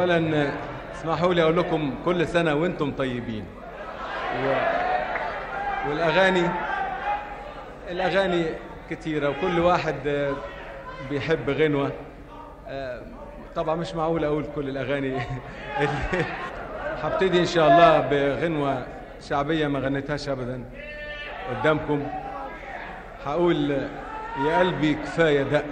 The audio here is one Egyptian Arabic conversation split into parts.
اولا اسمحوا لي اقول لكم كل سنه وانتم طيبين و... والاغاني الاغاني كتيره وكل واحد آه، بيحب غنوه آه، طبعا مش معقول اقول كل الاغاني اللي هبتدي ان شاء الله بغنوه شعبيه ما غنيتهاش ابدا قدامكم هقول يا قلبي كفايه دق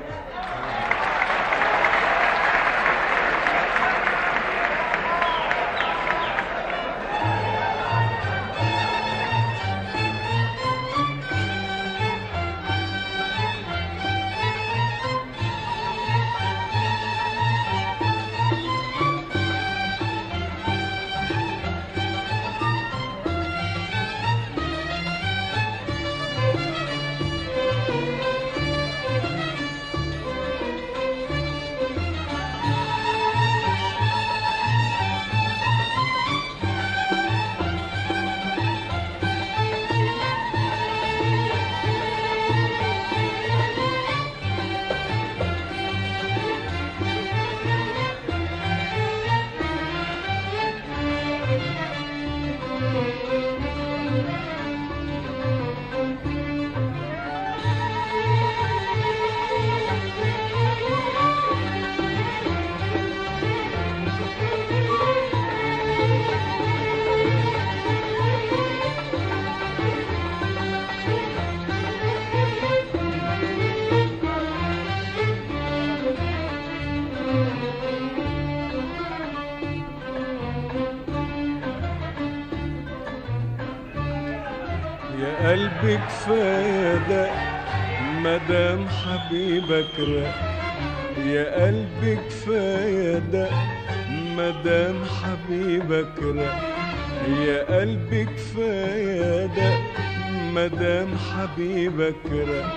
يا قلبي كفايه ده مدام حبيبك رق يا قلبي كفايه ده مدام حبيبك رق يا قلبي كفايه ده مدام حبيبك رق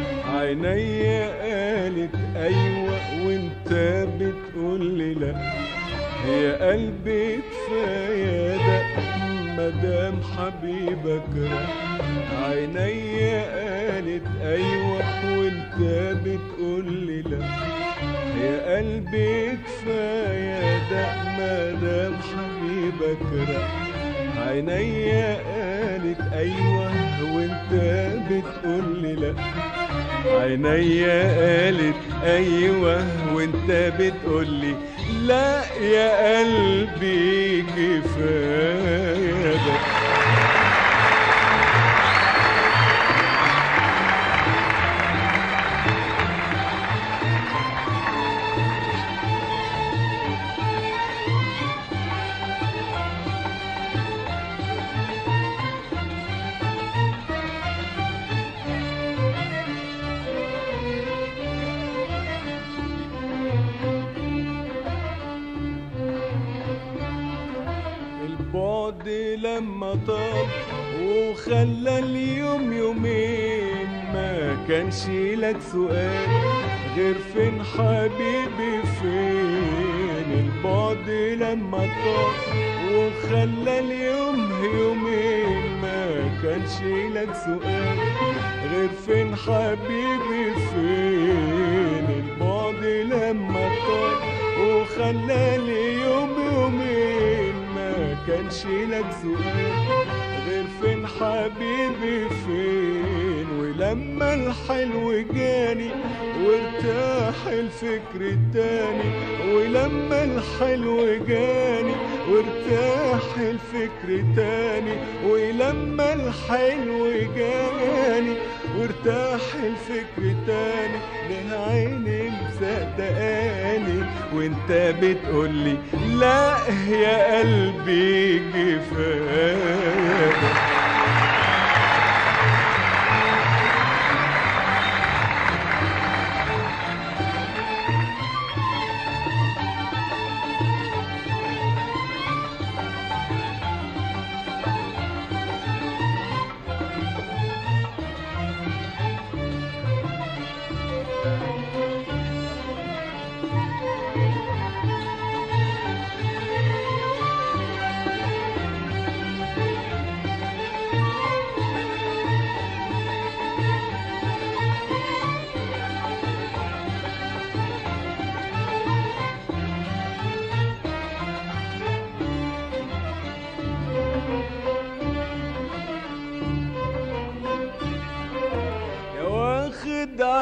عينيا قالت ايوه وانت بتقول لي لا يا قلبي كفايه ده مدام حبيبك رق عينيا قالت ايوه وانت بتقول لي لا يا قلبي كفايه ده مدام حبيبك رق عينيا قالت ايوه وانت بتقول لي لا عينيا قالت ايوه وانت بتقول لي لا يا قلبي كفايه ده البعد لما طال وخلى اليوم يومين ما كانش لك سؤال غير فين حبيبي فين البعد لما طال وخلى اليوم يومين ما كانش لك سؤال غير فين حبيبي فين البعد لما طال وخلى اليوم يومين ما كانش لك سؤال غير فين حبيبي فين ولما الحلو جاني وارتاح الفكر التاني ولما الحلو جاني وارتاح الفكر تاني ولما الحلو جاني وارتاح الفكر تاني ده عيني مصدقاني وانت بتقولي لا يا قلبي كفايه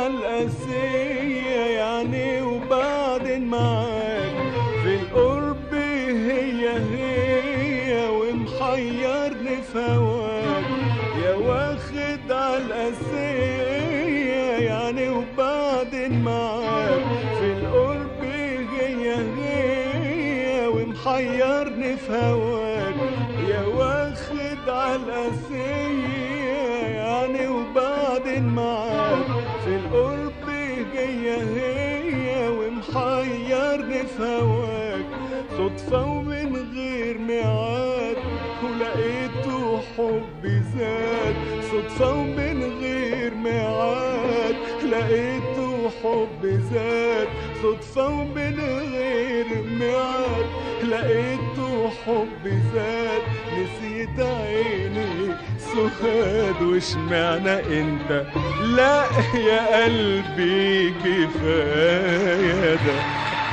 عالقاسية يعني وبعدين معاك في القرب هي هي ومحيرني في هواك يا واخد عالقاسية يعني وبعدين معاك في القرب هي هي ومحيرني في هواك يا واخد عالقاسية يعني وبعدين معاك في القرب جاية هي ومحيرني في هواك صدفة ومن غير ميعاد ولقيته حبي زاد صدفة ومن غير ميعاد لقيته حبي زاد صدفة ومن غير ميعاد لقيته حبي زاد نسيت عيني سخاد وشمعنى انت لا يا قلبي كفايه ده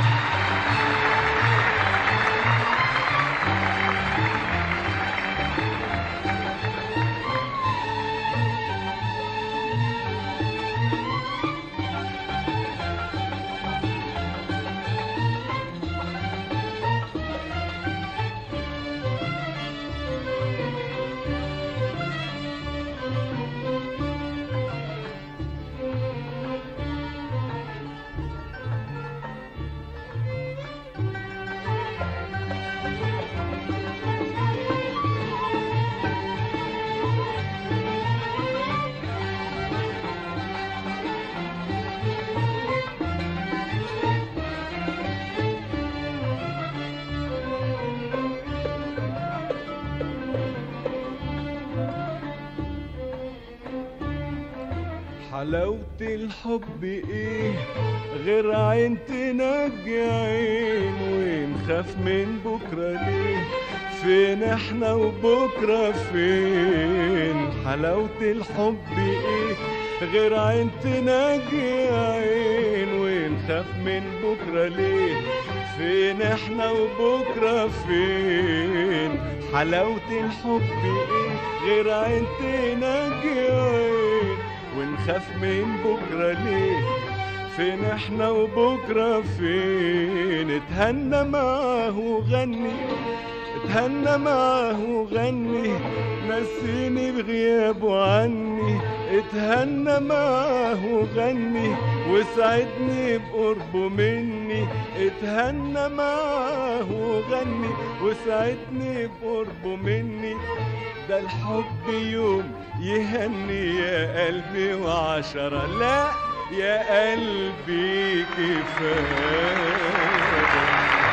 حلاوة الحب ايه غير عين تنجي عين ونخاف من بكرة ليه فين احنا وبكرة فين حلاوة الحب ايه غير عين تنجي عين ونخاف من بكرة ليه فين احنا وبكرة فين حلاوة الحب ايه غير عين تنجي عين ونخاف من بكرة ليه فين احنا وبكرة فين اتهنى معاه وغني اتهنى معاه وغني نسيني بغيابه عني اتهنى معاه وغني وسعدني بقربه مني اتهنى معاه وغني وسعدني بقربه مني ده الحب يوم يهني يا قلبي وعشرة لا يا قلبي كفاية